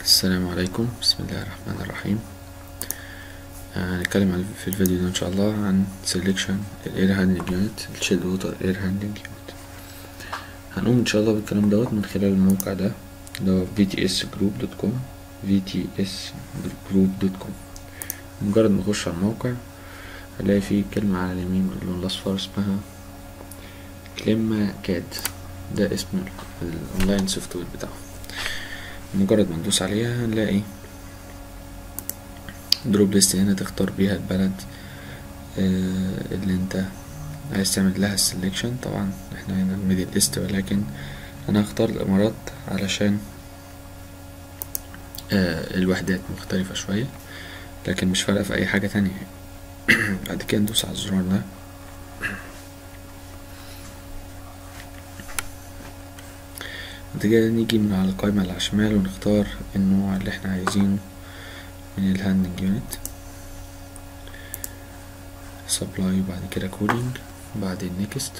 السلام عليكم بسم الله الرحمن الرحيم آه، هنتكلم عن- في الفيديو ده ان شاء الله عن selection الاير هاندلنج يونت الشيل ووتر اير هاندلنج يونت هنقوم ان شاء الله بالكلام دوت من خلال الموقع ده اللي هو vtsgroup.com vtsgroup.com مجرد ما اخش على الموقع هلاقي فيه كلمة على اليمين باللون الأصفر اسمها كلمة كاد ده اسم ال- الاونلاين سوفت وير بتاعهم مجرد ما ندوس عليها هنلاقي دروب ليست هنا تختار بيها البلد آه، اللي انت عايز تعمل لها السلكشن طبعا احنا هنا الميدل ايست ولكن انا هختار الامارات علشان آه، الوحدات مختلفة شوية لكن مش فارقة في اي حاجة تانية بعد كده ندوس على الزرار ده بعد كده نيجي من على القائمة اللي على الشمال ونختار النوع اللي احنا عايزينه من الهاندنج يونت سبلاي وبعد كده كولينج بعدين نيكست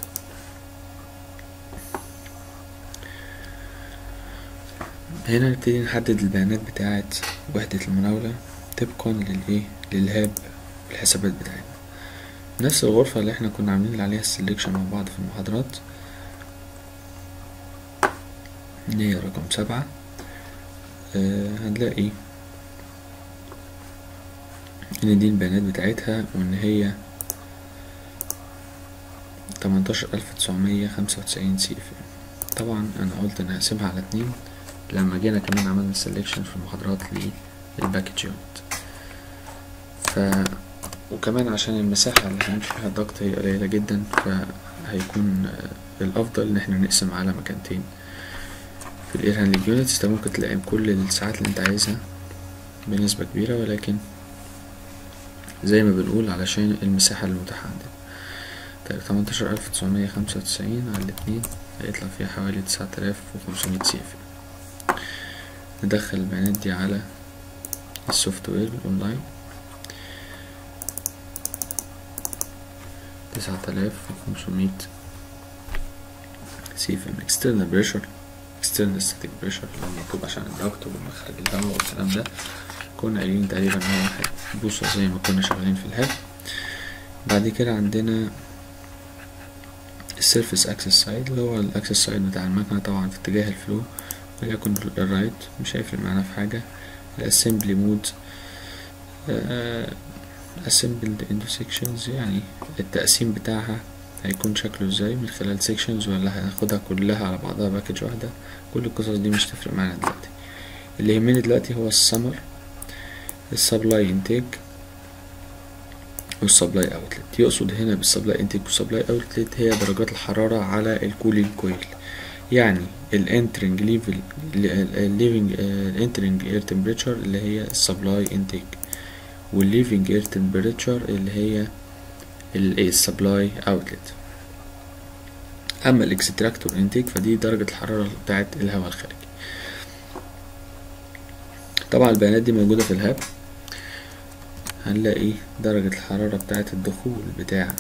هنا نبتدي نحدد البيانات بتاعة وحدة المناولة طبقا للايه للهاب والحسابات بتاعتنا نفس الغرفة اللي احنا كنا عاملين عليها السلكشن مع بعض في المحاضرات اللي هي رقم سبعة آه هنلاقي ان دي البيانات بتاعتها وان هي تمنتاشر الف تسعمية خمسة وتسعين سي اف طبعا انا قلت ان هقسمها على اتنين لما جينا كمان عملنا سelection في المحاضرات للباكج يونت ف وكمان عشان المساحة اللي هنمشي فيها الضغط هي قليلة جدا فهيكون آه، الأفضل إن احنا نقسم على مكانتين في الاير هاندلنج يونتس انت ممكن تلاقي كل الساعات اللي انت عايزها بنسبة كبيرة ولكن زي ما بنقول علشان المساحة المتاحة عندنا طيب تمنتاشر ألف تسعمية خمسة وتسعين على الاتنين هيطلع فيها حوالي تسعة آلاف وخمسمية سي اف ندخل البيانات دي على السوفت وير الأونلاين تسعة آلاف وخمسمية سي اف ام اكسترنال بريشر external static pressure اللي هو مطلوب عشان الضغط ومخرج الهواء والكلام ده كنا قايلين تقريبا ان هو واحد بوصة زي ما كنا شغالين في الهاب بعد كده عندنا السيرفيس اكسس سايد اللي هو الاكسس سايد بتاع المكنة طبعا في اتجاه الفلو وليكن الرايت مش هيفرق معانا في حاجة الاسمبلي مود assembled into sections يعني التقسيم بتاعها هيكون شكله ازاي من خلال sections ولا هناخدها كلها على بعضها باكج واحدة كل القصص دي مش تفرق معانا دلوقتي اللي يهمني دلوقتي هو السمر السبلاي انتيك والسبلاي اوتلت يقصد هنا بالسبلاي انتيك والسبلاي اوتلت هي درجات الحرارة على الكولينج كويل يعني الانترنج ليفل الليفنج الانترنج اير تمبريتشر اللي هي السبلاي انتيك والليفنج اير تمبريتشر اللي هي السبلاي اوتلت اما الاكستراكتور انتيك فدي درجة الحرارة بتاعت الهواء الخارجي طبعا البيانات دي موجودة في الهاب هنلاقي درجة الحرارة بتاعت الدخول بتاع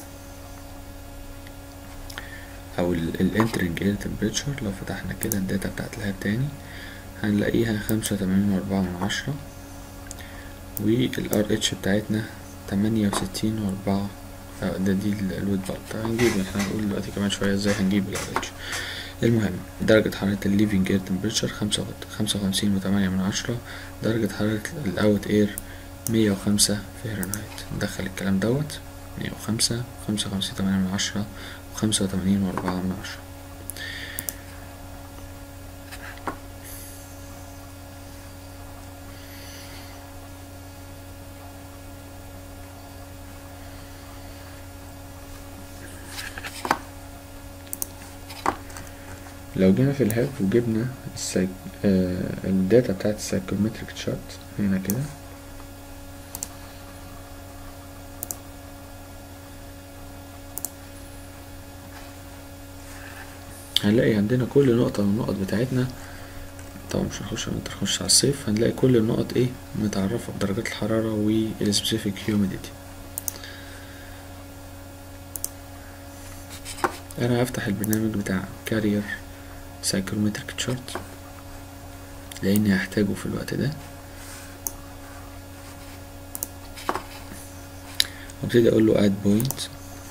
او الانترنج اير تمبريتشر لو فتحنا كده الداتا بتاعت الهاب تاني هنلاقيها خمسة وتمانين واربعة من عشرة والار اتش بتاعتنا تمانية وستين واربعة آه، ده دي ال- الويت فالت هنجيب احنا هنقول دلوقتي كمان شوية ازاي هنجيب الار اتش المهم درجة حرارة الليفينج اير تمبريتشر خمسة خمسة وخمسين وتمانية من عشرة درجة حرارة الاوت اير مية وخمسة فهرنهايت ندخل الكلام دوت مية وخمسة خمسة وخمسين تمانية من عشرة وخمسة وتمانين وأربعة من عشرة لو جينا في الهاب وجبنا السايك... آه الداتا بتاعت السايكومتريك تشارت هنا كده هنلاقي عندنا كل نقطة من النقط بتاعتنا طبعا مش هنخش نخش على الصيف هنلاقي كل النقط ايه متعرفة بدرجات الحرارة والسبيسيفيك هيوميديتي انا هفتح البرنامج بتاع كارير سايكرومتريك تشارت لاني هحتاجه في الوقت ده وابتدي اقول له add point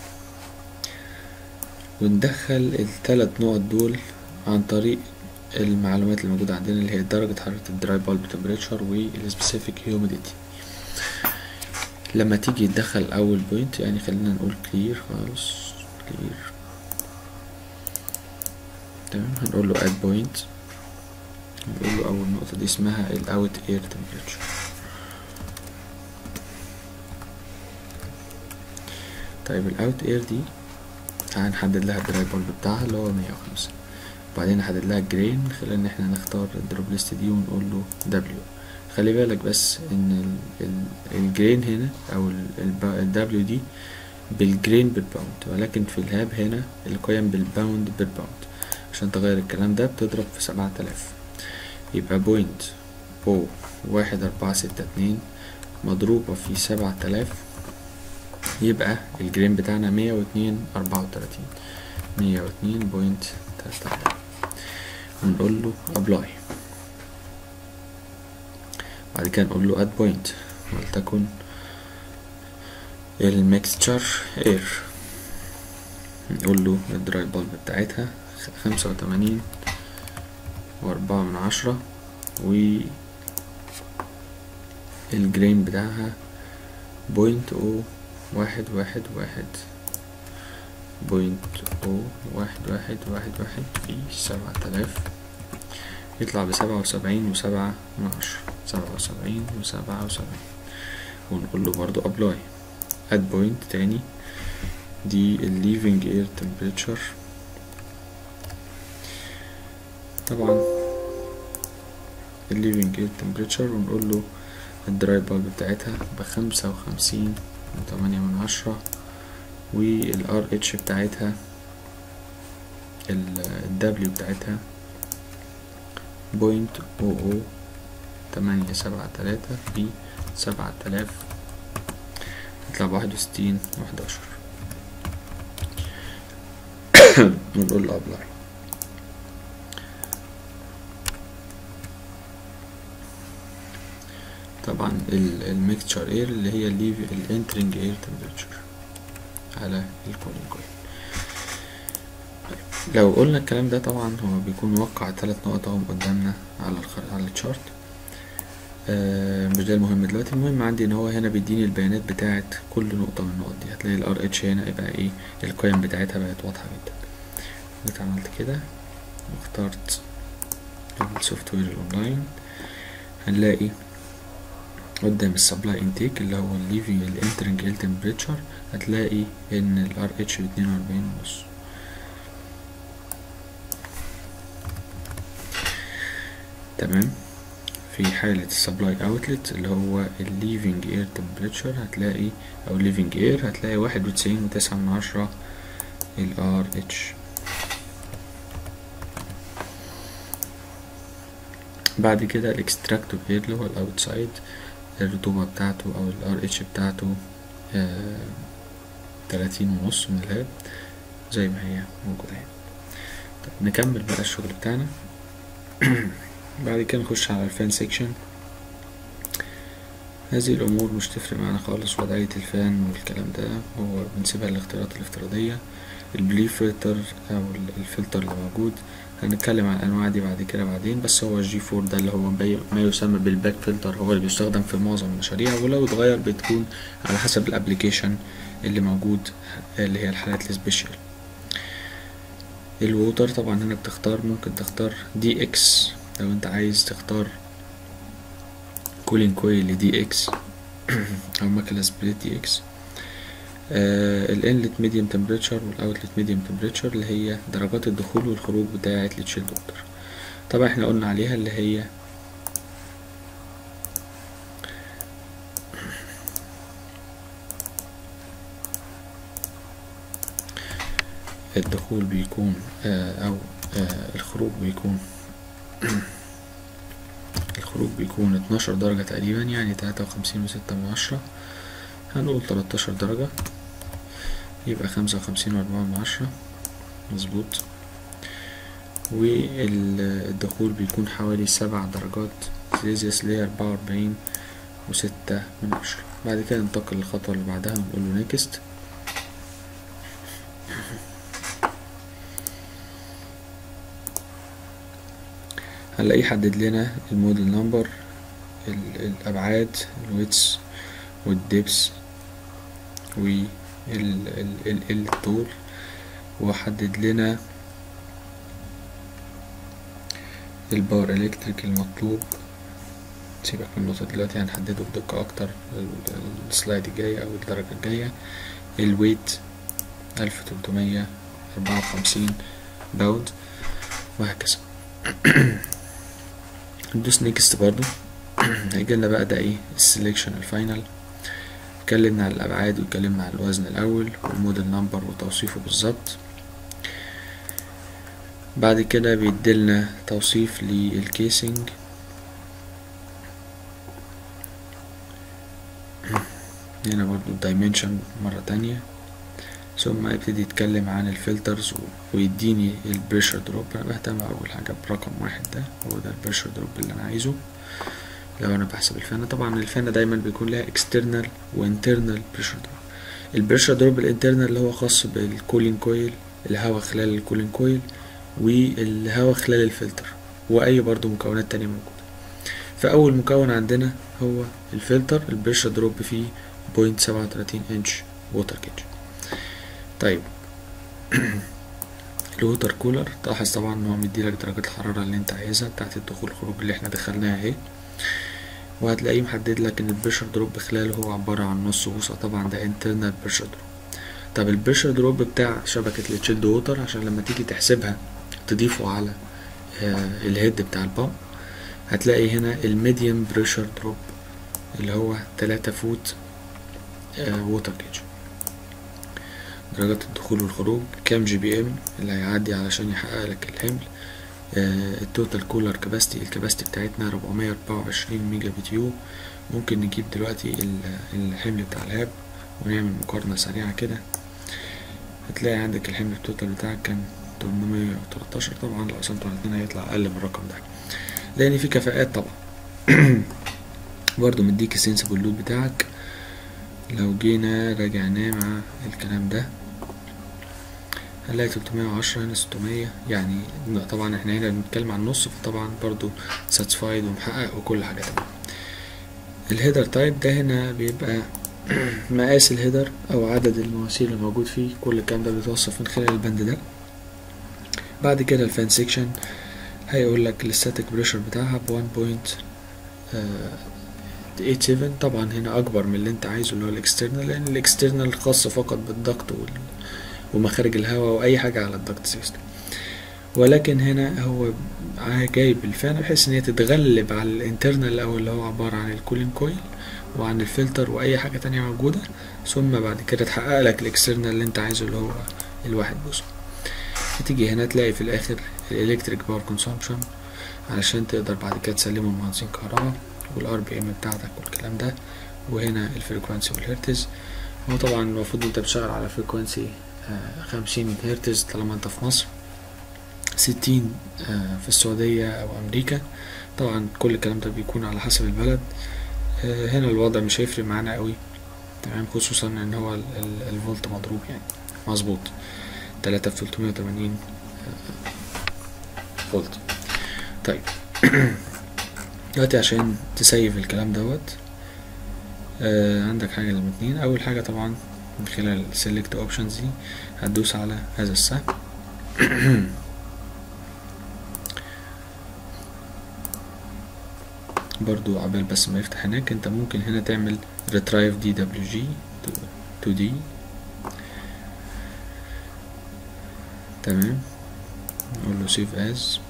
وندخل الثلاث نقط دول عن طريق المعلومات اللي موجودة عندنا اللي هي درجة حرارة الدراي بالب تمبريتشر والسبيسيفيك هيوميديتي لما تيجي تدخل اول بوينت يعني خلينا نقول كلير خالص كلير تمام هنقول له add point نقول له اول نقطة دي اسمها الاوت اير تمبريتشر طيب الاوت اير دي هنحدد لها الدراي بالب بتاعها اللي هو مية وخمسة وبعدين نحدد لها الجرين خلال ان احنا نختار الدروب ليست دي ونقول له دبليو خلي بالك بس ان ال ال الجرين هنا او الدبليو دي بالجرين بالباوند ولكن في الهاب هنا القيم بالباوند بالباوند عشان تغير الكلام ده بتضرب في سبعة آلاف يبقى بوينت او واحد أربعة ستة اتنين مضروبة في سبعة آلاف يبقى الجرين بتاعنا مية واتنين أربعة وتلاتين مية واتنين بوينت تلاتة ونقول له apply بعد كده نقول له add point ولتكن الميكستشر اير نقول له الدراي بالب بتاعتها خمسة وتمانين وأربعة من عشرة و الجرين بتاعها بوينت او واحد واحد واحد بوينت او واحد واحد واحد واحد في سبعة آلاف يطلع بسبعة وسبعين وسبعة من عشرة سبعة وسبعين وسبعة وسبعين ونقول له برضو apply add point تاني دي ال leaving air temperature طبعا ال leaving air temperature ونقول له الدراي بالب بتاعتها بخمسة وخمسين وتمانية من عشرة وال RH بتاعتها ال W بتاعتها بوينت او او تمانية سبعة تلاتة في سبعة آلاف يطلع بواحد وستين وحداشر ونقول له ابلاي طبعا الميكتشر اير اللي هي الانترنج اير تمبريتشر على الكولين كويل لو قلنا الكلام ده طبعا هو بيكون موقع ثلاث نقط اهم قدامنا على الخر... على الشارت آه مش ده المهم دلوقتي المهم عندي ان هو هنا بيديني البيانات بتاعه كل نقطه من النقط دي هتلاقي الار اتش هنا يبقى ايه القيم بتاعتها بقت واضحه جدا جيت عملت كده واخترت السوفت وير الاونلاين هنلاقي قدام السبلاي انتيك اللي هو الليفنج الانترنج اير تمبريتشر هتلاقي ان الار اتش باتنين واربعين ونص تمام في حالة السبلاي اوتلت اللي هو الليفنج اير تمبريتشر هتلاقي او الليفنج اير هتلاقي واحد وتسعين وتسعة من عشرة الار اتش بعد كده الاكستراكتور اير اللي هو الاوتسايد الرطوبة بتاعته او الار اتش بتاعته تلاتين ونص من الهاب زي ما هي موجودة هنا طب نكمل بقى الشغل بتاعنا بعد كده نخش على الفان سيكشن هذه الأمور مش تفرق معانا خالص وضعية الفان والكلام ده هو بنسيبها للاختيارات الافتراضية البلي فلتر أو الفلتر اللي موجود هنتكلم عن الأنواع دي بعد كده بعدين بس هو الجي فور ده اللي هو ما يسمى بالباك فلتر هو اللي بيستخدم في معظم المشاريع ولو اتغير بتكون على حسب الابليكيشن اللي موجود اللي هي الحالات السبيشال الووتر طبعا هنا بتختار ممكن تختار دي اكس لو انت عايز تختار كولين كويل دي اكس او ماكينة سبليت دي اكس الانلت ميديوم تمبريتشر والاوتلت ميديوم تمبريتشر اللي هي درجات الدخول والخروج بتاعة التشيلد ووتر طبعا احنا قلنا عليها اللي هي الدخول بيكون آه او آه الخروج بيكون الخروج بيكون اتناشر درجة تقريبا يعني تلاتة وخمسين وستة من عشرة هنقول تلاتاشر درجة يبقى خمسة وخمسين وأربعة من عشرة مظبوط والدخول بيكون حوالي سبع درجات سيليزيوس اللي هي أربعة وأربعين وستة من عشرة بعد كده ننتقل للخطوة اللي بعدها ونقول له نيكست هنلاقيه يحدد لنا الموديل نمبر الأبعاد الويتس والدبس والطول وحدد لنا الباور الكتريك المطلوب سيبك من النقطة دلوقتي هنحدده بدقة أكتر السلايد الجاية أو الدرجة الجاية الويت ألف تلتمية أربعة وخمسين باوند وهكذا ندوس نيكست برضو هيجيلنا بقى ده ايه السليكشن الفاينل اتكلمنا عن الأبعاد واتكلمنا عن الوزن الأول والموديل نمبر وتوصيفه بالظبط بعد كده بيديلنا توصيف للكيسنج هنا برضو الدايمنشن مرة تانية ثم يبتدي يتكلم عن الفلترز ويديني البريشر دروب انا بهتم اول حاجة برقم واحد ده هو ده البريشر دروب اللي انا عايزه لو انا بحسب الفانة طبعا الفانة دايما بيكون لها external و internal بريشر دروب البريشر دروب الانترنال اللي هو خاص بالكولين كويل الهواء خلال الكولين كويل والهواء خلال الفلتر واي برضو مكونات تانية موجودة فاول مكون عندنا هو الفلتر البريشر دروب فيه بوينت سبعة وتلاتين انش ووتر كيج طيب الووتر كولر تلاحظ طبعا ان هو مديلك درجة الحرارة اللي انت عايزها بتاعت الدخول الخروج اللي احنا دخلناها اهي وهتلاقيه محدد لك ان البريشر دروب خلاله هو عبارة عن نص بوصة طبعا ده انترنال بريشر دروب طب البريشر دروب بتاع شبكة التشيلد ووتر عشان لما تيجي تحسبها تضيفه على آه الهيد بتاع البامب هتلاقي هنا الميديم بريشر دروب اللي هو تلاتة فوت آه ووتر كيج درجات الدخول والخروج كام جي بي ام اللي هيعدي علشان يحقق لك الحمل آه التوتال كولر كاباستي الكاباستي بتاعتنا 424 ميجا بي تيو ممكن نجيب دلوقتي الحمل بتاع الهاب ونعمل مقارنة سريعة كده هتلاقي عندك الحمل التوتال بتاعك كان 813 طبعا لو قسمته على اتنين هيطلع أقل من الرقم ده لأن في كفاءات طبعا برضو مديك السنسبل لود بتاعك لو جينا راجعناه مع الكلام ده هنلاقي 310 هنا 600 يعني طبعا احنا هنا بنتكلم عن نص فطبعا برضو ساتسفايد ومحقق وكل حاجة تمام الهيدر تايب ده هنا بيبقى مقاس الهيدر او عدد المواسير اللي موجود فيه كل الكلام ده بيتوصف من خلال البند ده بعد كده الفان سيكشن هيقول لك الستاتيك بريشر بتاعها ب 1.87 طبعا هنا اكبر من اللي انت عايزه اللي هو الاكسترنال لان الاكسترنال خاص فقط بالضغط وال... ومخارج الهواء واي حاجه على الضغط سيستم ولكن هنا هو جايب الفان بحيث ان هي تتغلب على الانترنال او اللي هو عباره عن الكولين كويل وعن الفلتر واي حاجه تانية موجوده ثم بعد كده تحقق لك الاكسترنال اللي انت عايزه اللي هو الواحد بوصه هتيجي هنا تلاقي في الاخر الالكتريك باور كونسومشن علشان تقدر بعد كده تسلمه لمهندسين كهرباء والار بي ام بتاعتك والكلام ده وهنا الفريكوانسي والهرتز هو طبعا المفروض انت بتشتغل على فريكوانسي خمسين هرتز طالما انت في مصر ستين في السعودية او امريكا طبعا كل الكلام ده بيكون على حسب البلد هنا الوضع مش هيفرق معانا قوي تمام خصوصا ان هو الفولت مضروب يعني مظبوط تلاتة في تلتمية وتمانين فولت طيب دلوقتي عشان تسيف الكلام دوت آه عندك حاجة من اتنين أول حاجة طبعا من خلال select options دي هتدوس على هذا السهم برضو عبال بس ما يفتح هناك انت ممكن هنا تعمل retrieve dwg to d تمام نقول له save as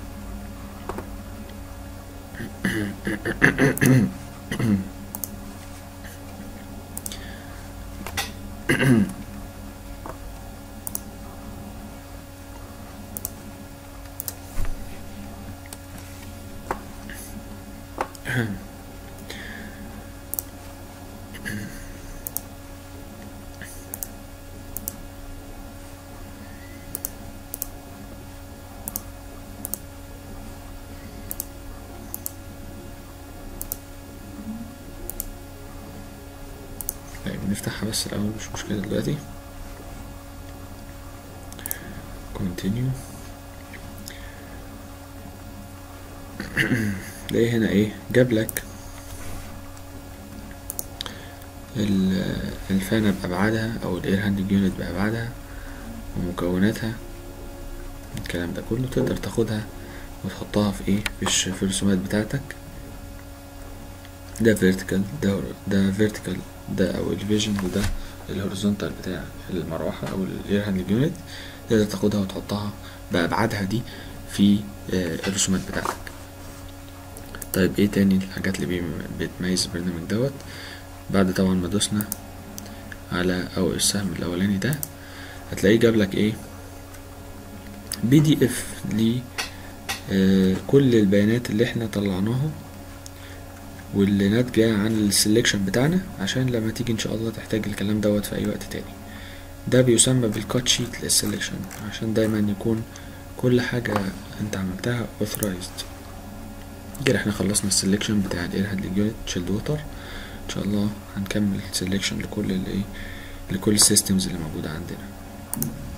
نفتحها بس الاول مش مشكلة دلوقتي continue تلاقي هنا ايه جاب لك ال- الفانة بأبعادها أو الإير هاندنج يونت بأبعادها ومكوناتها الكلام ده كله تقدر تاخدها وتحطها في ايه في, الش- في الرسومات بتاعتك ده فيرتيكال ده ده فيرتيكال ده او الفيجن وده الهوريزونتال بتاع المروحة او الاير هاندنج يونت تقدر تاخدها وتحطها بأبعادها دي في آه، الرسومات بتاعتك طيب ايه تاني الحاجات اللي بيم- بتميز البرنامج دوت بعد طبعا ما دوسنا على او السهم الاولاني ده هتلاقيه جاب لك ايه بي دي اف ل آه، كل البيانات اللي احنا طلعناها واللي ناتجة عن السلكشن بتاعنا عشان لما تيجي ان شاء الله تحتاج الكلام دوت في اي وقت تاني ده بيسمى بالكات شيت للسلكشن عشان دايما يكون كل حاجة انت عملتها authorized كده احنا خلصنا السلكشن بتاع الاير هاندلنج يونت شيلد ووتر ان شاء الله هنكمل سلكشن لكل الايه لكل السيستمز اللي موجودة عندنا